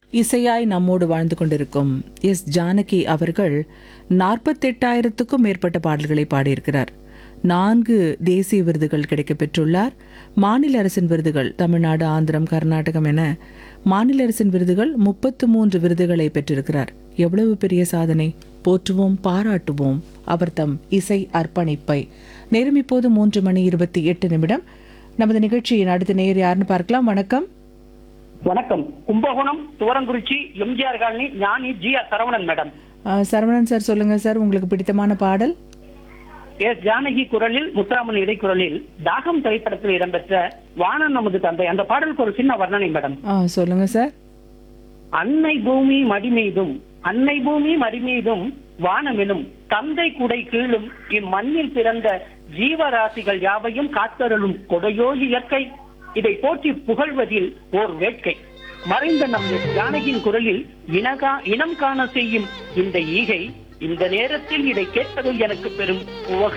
இசையாய் நம்மோடு வாழ்ந்து கொண்டிருக்கும் எஸ் ஜானகி அவர்கள் நாற்பத்தெட்டாயிரத்துக்கும் மேற்பட்ட பாடல்களை பாடியிருக்கிறார் நான்கு தேசிய விருதுகள் கிடைக்கப் பெற்றுள்ளார் மாநில அரசின் விருதுகள் தமிழ்நாடு ஆந்திரம் கர்நாடகம் என மாநில அரசின் விருதுகள் முப்பத்து மூன்று விருதுகளை பெற்றிருக்கிறார் எவ்வளவு பெரிய சாதனை போற்றுவோம் பாராட்டுவோம் அவர் தம் இசை அர்ப்பணிப்பை நேரம் இப்போது மூன்று மணி இருபத்தி எட்டு நிமிடம் நமது நிகழ்ச்சியின் அடுத்த நேயர் யாருன்னு பார்க்கலாம் வணக்கம் வணக்கம் Kumbakonam Thuvarankurichi MGR colony Gnani G R Saravanan madam ஆ, சரவணன் சார் சொல்லுங்க சார் உங்களுக்கு பிடித்தமான பாடல் எஸ் ஜானகி குரலில் முத்துராமன் இடைக்குரலில் தாகம் திரைப்படத்தில் இடம்பெற்ற வானம் நமது தந்தை அந்த பாடலுக்கு ஒரு சின்ன வர்ணனை மேடம் ஆ சொல்லுங்க சார் அன்னை பூமி மடி மீதும் அன்னை பூமி மடி மீதும் வானமெனும் தந்தை குடை கீழும் இம்மண்ணில் பிறந்த ஜீவராசிகள் யாவையும் காத்தருளும் கொடையோ இயற்கை இதை போற்றி புகழ்வதில் ஓர் வேட்கை மறைந்த நம் ஜானகியின் குரலில் இனகா இனம் காண செய்யும் இந்த ஈகை இந்த நேரத்தில் இதை கேட்பது எனக்கு பெரும் உவகை